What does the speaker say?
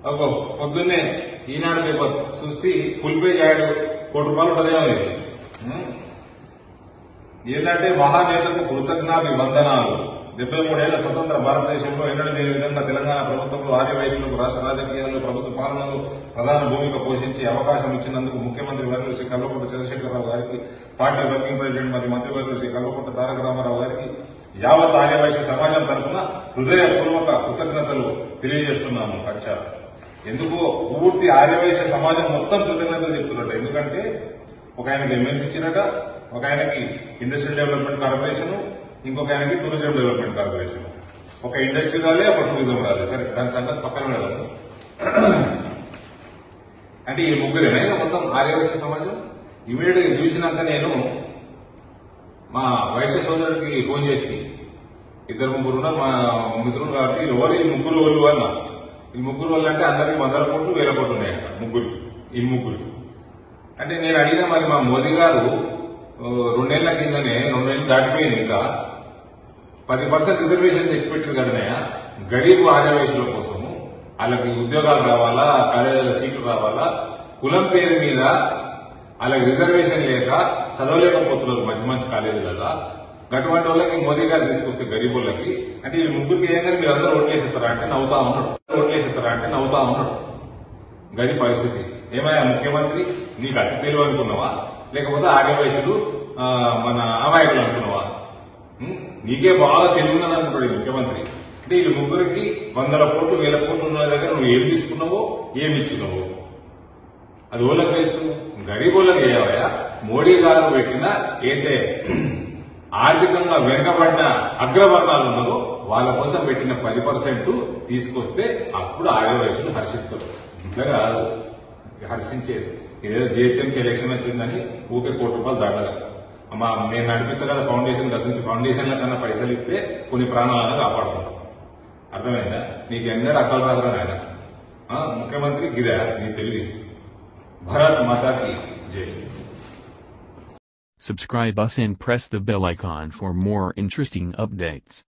అగో పొద్దున్నే ఈనాడు పేపర్ చూస్తే ఫుల్ పేజ్ యాడ్ కోటి రూపాయలు ఉంటదేమో ఇది ఉం? ఏంటంటే మహానేతకు కృతజ్ఞాభివందనాలు డెబ్బై మూడేళ్ల స్వతంత్ర భారతదేశంలో ఎన్నడూ లేని విధంగా తెలంగాణ ప్రభుత్వంలో ఆర్య వయసులకు రాష్ట్ర రాజకీయాల్లో ప్రభుత్వ పాలనలో ప్రధాన భూమిక పోషించి అవకాశం ఇచ్చినందుకు ముఖ్యమంత్రి వర్యులు శ్రీ కల్వకుంట్ల చంద్రశేఖరరావు గారికి పార్టీ వర్కింగ్ ప్రెసిడెంట్ మరియు మంత్రివర్యులు శ్రీ కల్వకుంట్ల తారక రామారావు గారికి యావత్ ఆర్యవైశ్య సమాజం తరఫున హృదయపూర్వక కృతజ్ఞతలు తెలియజేస్తున్నాము కచ్చా ఎందుకో పూర్తి ఆర్యవైశ్య సమాజం మొత్తం కృతజ్ఞతలు చెప్తున్నట్టు ఎందుకంటే ఒక ఆయనకి ఎమ్మెల్సీ ఇచ్చినట ఒక ఆయనకి ఇండస్ట్రియల్ డెవలప్మెంట్ కార్పొరేషన్ ఇంకొక ఆయనకి టూరిజం డెవలప్మెంట్ కార్పొరేషన్ ఒక ఇండస్ట్రీ రాలే ఒక టూరిజం రాలే సరే దాని సంగతి పక్కన పెడదాం అంటే ఈ ముగ్గురేనా ఇక మొత్తం ఆర్యవైశ్య సమాజం ఇమీడియట్ గా చూసినాక నేను మా వైశ్య సోదరుడికి ఫోన్ చేస్తే ఇద్దరు ముగ్గురు ఉన్నారు మా మిత్రులు కాబట్టి ఎవరు ఈ ముగ్గురు వాళ్ళు అన్న ఈ ముగ్గురు వాళ్ళు అంటే అందరికి వందల కోట్లు వేల కోట్లు ఉన్నాయంట ముగ్గురికి ఈ ముగ్గురికి అంటే నేను అడిగిన మరి మా మోదీ గారు ఓ, రెండేళ్ల కిందనే రెండేళ్ళు దాటిపోయింది ఇంకా పది పర్సెంట్ రిజర్వేషన్ తెచ్చిపెట్టారు కదనయ్య గరీబ్ ఆర్యవయసుల కోసము వాళ్ళకి ఉద్యోగాలు రావాలా కాలేజీల సీట్లు రావాలా కులం పేరు మీద వాళ్ళకి రిజర్వేషన్ లేక చదవలేకపోతున్నారు మంచి మంచి కాలేజీలలో అటువంటి వాళ్ళకి మోదీ గారు తీసుకొస్తే గరీబ్ వాళ్ళకి అంటే ఈ ముగ్గురికి ఏం కానీ మీరు అందరూ ఓట్లేసిస్తారా అంటే నవ్వుతా ఉన్నాడు ఓట్లేసిస్తారా అంటే నవ్వుతా ఉన్నాడు గది పరిస్థితి ఏమయ్యా ముఖ్యమంత్రి నీకు అతి తెలివి అనుకున్నావా లేకపోతే ఆర్య వయసులు ఆ, మన అమాయకులు అనుకున్నావా ఉం? నీకే బాగా తెలివి ఉన్నది అనుకుంటాడు ఈ ముఖ్యమంత్రి అంటే వీళ్ళు ముగ్గురికి వందల కోట్లు వేల కోట్లు ఉన్న దగ్గర నువ్వు ఏం తీసుకున్నావో ఏమి ఇచ్చినావో అది ఓళ్ళకి తెలుసు గరీబులకు ఏవయ్యా మోడీ గారు పెట్టిన ఏదైతే ఆర్థికంగా వెనుకబడిన అగ్రవర్ణాలు ఉన్నారో వాళ్ళ కోసం పెట్టిన పది పర్సెంట్ తీసుకొస్తే అప్పుడు ఆర్య వయసులు హర్షిస్తారు ఇట్లా కాదు హర్షించేది ఇదేదో జిహెచ్ఎంసీ ఎలక్షన్ వచ్చిందని ఊకే కోటి రూపాయలు దాటగా అమ్మా నేను నడిపిస్తా కదా ఫౌండేషన్ దశ ఫౌండేషన్ల కన్నా పైసలు ఇస్తే కొన్ని ప్రాణాలను కాపాడుకుంటాం అర్థమైందా నీకు ఎన్నడూ అక్కలు రాదురా నాయన ఆ, ముఖ్యమంత్రి గిరా నీ తెలివి భరత్ మాతాకి జై Subscribe us and press the bell icon for more interesting updates.